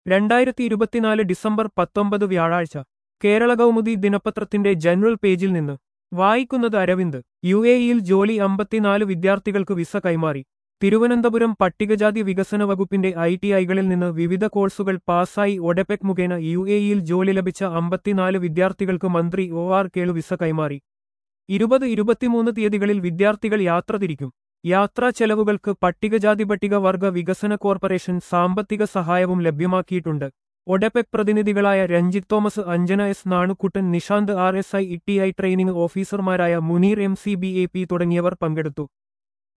രണ്ടായിരത്തി ഇരുപത്തിനാല് ഡിസംബർ പത്തൊമ്പത് വ്യാഴാഴ്ച കേരള കൗമുദി ദിനപത്രത്തിന്റെ ജനറൽ പേജിൽ നിന്ന് വായിക്കുന്നത് അരവിന്ദ് യു എയിൽ ജോലി അമ്പത്തിനാല് വിദ്യാർത്ഥികൾക്ക് വിസ കൈമാറി തിരുവനന്തപുരം പട്ടികജാതി വികസന വകുപ്പിന്റെ ഐ ടി ഐകളിൽ നിന്ന് വിവിധ കോഴ്സുകൾ പാസ്സായി ഒഡെപെക് മുഖേന യു എയിൽ ജോലി ലഭിച്ച അമ്പത്തിനാല് വിദ്യാർത്ഥികൾക്ക് മന്ത്രി ഒ ആർ കേളു വിസ കൈമാറി ഇരുപത് ഇരുപത്തിമൂന്ന് തീയതികളിൽ വിദ്യാർത്ഥികൾ യാത്ര തിരിക്കും യാത്രാ ചെലവുകൾക്ക് പട്ടികജാതി പട്ടികവർഗ വികസന കോർപ്പറേഷൻ സാമ്പത്തിക സഹായവും ലഭ്യമാക്കിയിട്ടുണ്ട് ഒഡെപെക് പ്രതിനിധികളായ Ranjith Thomas Anjana S Nanukuttan Nishanth R S I E T I training ഓഫീസർമാരായ Muneer M C B A P തുടങ്ങിയവർ പങ്കെടുത്തു